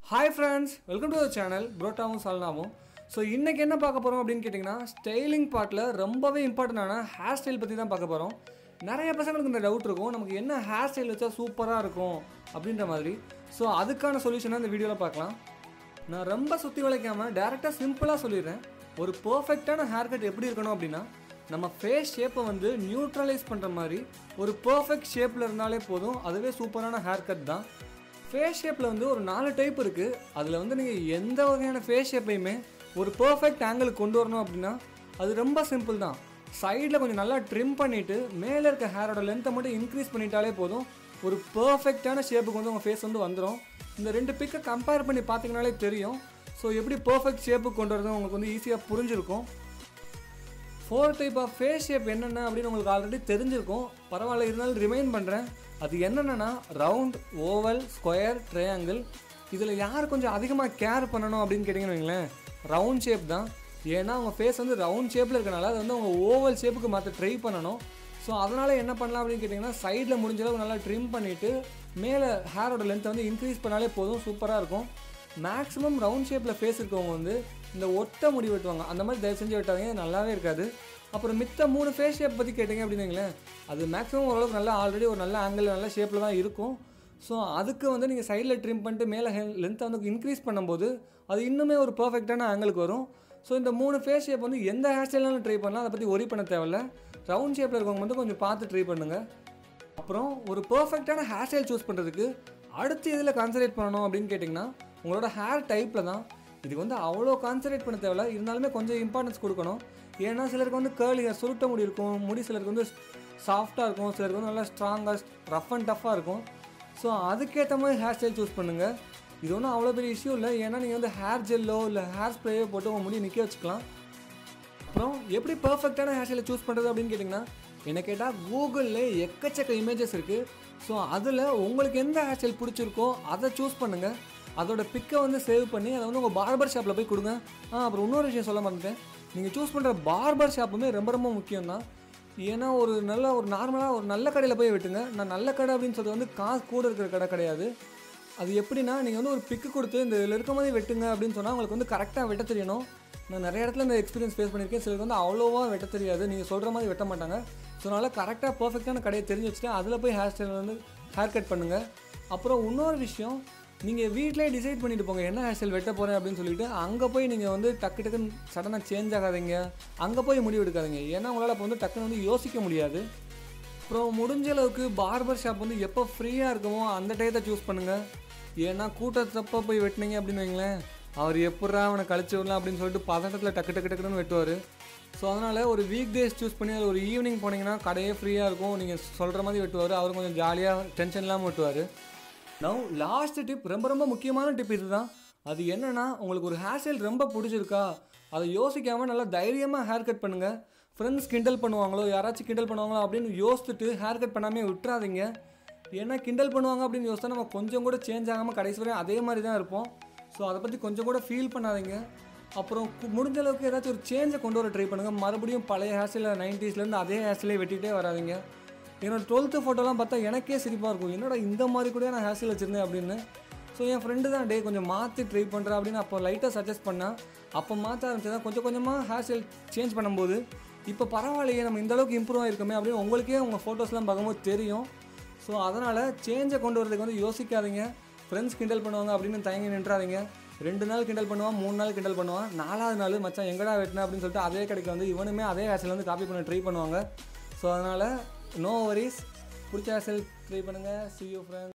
hi friends welcome to the channel புரோட்டாவும் சல்னாவும் so இன்றைக்கி என்ன பார்க்க போகிறோம் அப்படின்னு கேட்டிங்கன்னா ஸ்டைலிங் பார்ட்டில் ரொம்பவே இம்பார்ட்டண்டான ஹேர் ஸ்டைல் பற்றி தான் பார்க்க போகிறோம் நிறைய பசங்களுக்கு இந்த டவுட் இருக்கும் நமக்கு என்ன ஹேர் ஸ்டைல் வச்சா சூப்பராக இருக்கும் அப்படின்ற மாதிரி ஸோ அதுக்கான சொல்யூஷனை இந்த வீடியோவில் பார்க்கலாம் நான் ரொம்ப சுற்றி வளைக்காமல் டேரெக்டாக சிம்பிளாக சொல்லிடுறேன் ஒரு பர்ஃபெக்டான ஹேர் கட் எப்படி இருக்கணும் அப்படின்னா நம்ம ஃபேஸ் ஷேப்பை வந்து நியூட்ரலைஸ் பண்ணுற மாதிரி ஒரு பர்ஃபெக்ட் ஷேப்பில் இருந்தாலே போதும் அதுவே சூப்பரான ஹேர் கட் தான் ஃபேஸ் ஷேப்பில் வந்து ஒரு நாலு டைப் இருக்குது அதில் வந்து நீங்கள் எந்த வகையான ஃபேஸ் ஷேப்பையுமே ஒரு பர்ஃபெக்ட் ஆங்கிளுக்கு கொண்டு வரணும் அப்படின்னா அது ரொம்ப சிம்பிள் தான் சைடில் கொஞ்சம் நல்லா ட்ரிம் பண்ணிவிட்டு மேலே இருக்க ஹேரோட லென்த்தை மட்டும் இன்க்ரீஸ் பண்ணிட்டாலே போதும் ஒரு பர்ஃபெக்டான ஷேப்புக்கு வந்து உங்கள் ஃபேஸ் வந்து வந்துடும் இந்த ரெண்டு பிக்கை கம்பேர் பண்ணி பார்த்தீங்கனாலே தெரியும் ஸோ எப்படி பர்ஃபெக்ட் ஷேப்புக்கு கொண்டு வரது உங்களுக்கு வந்து ஈஸியாக புரிஞ்சிருக்கும் four type of face shape என்னென்ன அப்படின்னு உங்களுக்கு ஆல்ரெடி தெரிஞ்சிருக்கும் பரவாயில்ல இருந்தாலும் ரிமைண்ட் பண்ணுறேன் அது என்னென்னா ரவுண்ட் ஓவல் ஸ்கொயர் ட்ரையாங்கிள் இதில் யார் கொஞ்சம் அதிகமாக கேர் பண்ணணும் அப்படின்னு கேட்டிங்கன்னு வைங்களேன் ரவுண்ட் ஷேப் தான் ஏன்னா அவங்க ஃபேஸ் வந்து ரவுண்ட் ஷேப்பில் இருக்கனால அது வந்து அவங்க ஓவல் ஷேப்புக்கு மாற்ற ட்ரை பண்ணணும் ஸோ அதனால் என்ன பண்ணலாம் அப்படின்னு கேட்டிங்கன்னா சைடில் முடிஞ்ச அளவுக்கு நல்லா ட்ரிம் பண்ணிவிட்டு மேலே ஹேரோட லென்த்தை வந்து இன்க்ரீஸ் பண்ணாலே போதும் சூப்பராக இருக்கும் மேக்ஸிமம் ரவுண்ட் ஷேப்பில் ஃபேஸ் இருக்கவங்க வந்து இந்த ஒட்டை முடி வெட்டுவாங்க அந்த மாதிரி தயவு செஞ்சு வெட்டாதீங்க இது நல்லாவே இருக்காது அப்புறம் மித்த மூணு ஃபேஸ் ஷேப் பற்றி கேட்டிங்க அப்படின்னு வைங்களேன் அது மேக்ஸிமம் ஓரளவுக்கு நல்லா ஆல்ரெடி ஒரு நல்ல ஆங்கிள் நல்ல ஷேப்பில் தான் இருக்கும் ஸோ அதுக்கு வந்து நீங்கள் சைடில் ட்ரிம் பண்ணிட்டு மேலே லென்த்தை வந்து இன்க்ரீஸ் பண்ணும்போது அது இன்னுமே ஒரு பர்ஃபெக்டான ஆங்கிளுக்கு வரும் ஸோ இந்த மூணு ஃபேஸ் ஷேப் வந்து எந்த ஹேர் ஸ்டைலாலும் ட்ரை பண்ணலாம் அதை பற்றி ஒரி பண்ண தேவையில்ல ரவுண்ட் ஷேப்பில் இருக்கவங்க வந்து கொஞ்சம் பார்த்து ட்ரை பண்ணுங்கள் அப்புறம் ஒரு பர்ஃபெக்டான ஹேர் ஸ்டைல் சூஸ் பண்ணுறதுக்கு அடுத்து எதில் கான்சன்ட்ரேட் பண்ணணும் அப்படின்னு கேட்டிங்கன்னா உங்களோட ஹேர் டைப்பில் தான் இதுக்கு வந்து அவ்வளோ கான்சன்ட்ரேட் பண்ண தேவையில்ல இருந்தாலுமே கொஞ்சம் இம்பார்ட்டன்ஸ் கொடுக்கணும் ஏன்னா சிலருக்கு வந்து கேர்லி ஹேர் சுருட்ட முடி இருக்கும் முடி சிலருக்கு வந்து சாஃப்டாக இருக்கும் சிலருக்கு வந்து நல்லா ஸ்ட்ராங்காக ரஃப் அண்ட் டஃப்பாக இருக்கும் ஸோ அதுக்கேற்ற மாதிரி ஹேர் ஸ்டைல் சூஸ் பண்ணுங்கள் இது ஒன்றும் அவ்வளோ பெரிய இஷ்யூ இல்லை ஏன்னா நீங்கள் வந்து ஹேர் ஜெல்லோ இல்லை ஹேர் ஸ்ப்ரேயோ போட்டு உங்கள் முடி நிற்க வச்சுக்கலாம் அப்புறம் எப்படி பர்ஃபெக்டான ஹேர் ஸ்டைலை சூஸ் பண்ணுறது அப்படின்னு கேட்டிங்கன்னா என்ன கேட்டால் கூகுளில் எக்கச்சக்க இமேஜஸ் இருக்குது ஸோ அதில் உங்களுக்கு எந்த ஹேர் ஸ்டைல் பிடிச்சிருக்கோ அதை சூஸ் பண்ணுங்கள் அதோட பிக்கை வந்து சேவ் பண்ணி அதை வந்து உங்கள் பார்பர் ஷாப்பில் போய் கொடுங்க ஆ அப்புறம் இன்னொரு விஷயம் சொல்ல மாட்டேன் நீங்கள் சூஸ் பண்ணுற பார்பர் ஷாப்புமே ரொம்ப ரொம்ப முக்கியம் தான் ஏன்னா ஒரு நல்ல ஒரு நார்மலாக ஒரு நல்ல கடையில் போய் வெட்டுங்க நான் நல்ல கடை அப்படின்னு சொல்றது வந்து காசு கூட இருக்கிற கடை கிடையாது அது எப்படின்னா நீங்கள் வந்து ஒரு பிக்கு கொடுத்து இந்த இதில் இருக்கும் போதே வெட்டுங்க அப்படின்னு சொன்னால் உங்களுக்கு வந்து கரெக்டாக வெட்ட தெரியணும் நான் நிறைய இடத்துல இந்த எக்ஸ்பீரியன்ஸ் ஃபேஸ் பண்ணியிருக்கேன் சிலருக்கு வந்து அவ்வளோவா வெட்ட தெரியாது நீங்கள் சொல்கிற மாதிரி வெட்ட மாட்டாங்க ஸோ அதனால் கரெக்டாக பர்ஃபெக்டான கடையை தெரிஞ்சு வச்சுட்டு அதில் போய் ஹேர் ஸ்டைல் வந்து ஹேர் கட் பண்ணுங்கள் அப்புறம் இன்னொரு விஷயம் நீங்கள் வீட்டிலே டிசைட் பண்ணிட்டு போங்க என்ன ஹேர் ஸ்டைல் வெட்ட போகிறேன் அப்படின்னு சொல்லிட்டு அங்கே போய் நீங்கள் வந்து டக்கு டக்குன்னு சடனாக சேஞ்ச் ஆகாதீங்க அங்கே போய் முடிவு எடுக்காதீங்க ஏன்னா உங்களால் அப்போ வந்து டக்குன்னு வந்து யோசிக்க முடியாது அப்புறம் முடிஞ்ச அளவுக்கு பார்பர் ஷாப் வந்து எப்போ ஃப்ரீயாக இருக்குமோ அந்த டயத்தை சூஸ் பண்ணுங்கள் ஏன்னா கூட்டத்தப்போ போய் வெட்டினீங்க அப்படின்னு வைங்களேன் அவர் எப்படா அவனை கழிச்சு விடலாம் அப்படின்னு சொல்லிட்டு பதட்டத்தில் டக்கு டக்கு டக்குன்னு வெட்டுவார் ஸோ அதனால் ஒரு வீக் டேஸ் சூஸ் பண்ணி அதில் ஒரு ஈவினிங் போனீங்கன்னா கடையே ஃப்ரீயாக இருக்கும் நீங்கள் சொல்கிற மாதிரி வெட்டுவார் அவர் கொஞ்சம் ஜாலியாக டென்ஷன் இல்லாமல் வெட்டுவார் நவ் லாஸ்ட் டிப் ரொம்ப ரொம்ப முக்கியமான டிப் இதுதான் அது என்னென்னா உங்களுக்கு ஒரு ஹேர் ஸ்டைல் ரொம்ப பிடிச்சிருக்கா அதை யோசிக்காமல் நல்லா தைரியமாக ஹேர் கட் பண்ணுங்கள் ஃப்ரெண்ட்ஸ் கிண்டல் பண்ணுவாங்களோ யாராச்சும் கிண்டல் பண்ணுவாங்களோ அப்படின்னு யோசிச்சுட்டு ஹேர் கட் பண்ணாமல் விட்டுறாதீங்க ஏன்னா கிண்டல் பண்ணுவாங்க அப்படின்னு யோசிச்சா நம்ம கொஞ்சம் கூட சேஞ்ச் ஆகாமல் கடைசி வரையும் அதே மாதிரி தான் இருப்போம் ஸோ அதை பற்றி கொஞ்சம் கூட ஃபீல் பண்ணாதீங்க அப்புறம் கு- முடிஞ்ச அளவுக்கு ஏதாச்சும் ஒரு சேஞ்சை கொண்டு வர ட்ரை பண்ணுங்கள் மறுபடியும் பழைய ஹேர் ஸ்டைலில் நைன்ட்டீஸ்லேருந்து அதே ஹேர் ஸ்டைலே வெட்டிகிட்டே வராதீங்க என்னோட டுவெல்த்து ஃபோட்டோலாம் பார்த்தா எனக்கே சிரிப்பாக இருக்கும் என்னடா இந்த மாதிரி கூட நான் ஹேர் ஸ்டைல் வச்சுருந்தேன் அப்படின்னு ஸோ என் ஃப்ரெண்டு தான் டே கொஞ்சம் மாற்றி ட்ரை பண்ணுறேன் அப்படின்னு அப்போ லைட்டாக சஜஸ்ட் பண்ணேன் அப்போ மாற்ற ஆரம்பிச்சதான் கொஞ்சம் கொஞ்சமாக ஹேர் ஸ்டைல் சேஞ்ச் பண்ணும்போது இப்போ பரவாயில்லையே நம்ம இந்த அளவுக்கு இம்ப்ரூவ் ஆயிருக்கோமே அப்படின்னு உங்களுக்கே உங்கள் ஃபோட்டோஸ்லாம் பார்க்கும்போது தெரியும் ஸோ அதனால் சேஞ்சை கொண்டு வரதுக்கு வந்து யோசிக்காதீங்க ஃப்ரெண்ட்ஸ் கிண்டல் பண்ணுவாங்க அப்படின்னு தயங்கி நின்றாதீங்க ரெண்டு நாள் கிண்டல் பண்ணுவான் மூணு நாள் கிண்டல் பண்ணுவான் நாலாவது நாள் மச்சான் எங்கடா வெட்டின அப்படின்னு சொல்லிட்டு அதே கடைக்கு வந்து இவனுமே அதே ஹேர் வந்து காப்பி பண்ண ட்ரை பண்ணுவாங்க ஸோ அதனால் நோ வரிஸ் பிடிச்ச ஹேர் ட்ரை பண்ணுங்கள் சி யூ ஃப்ரெண்ட்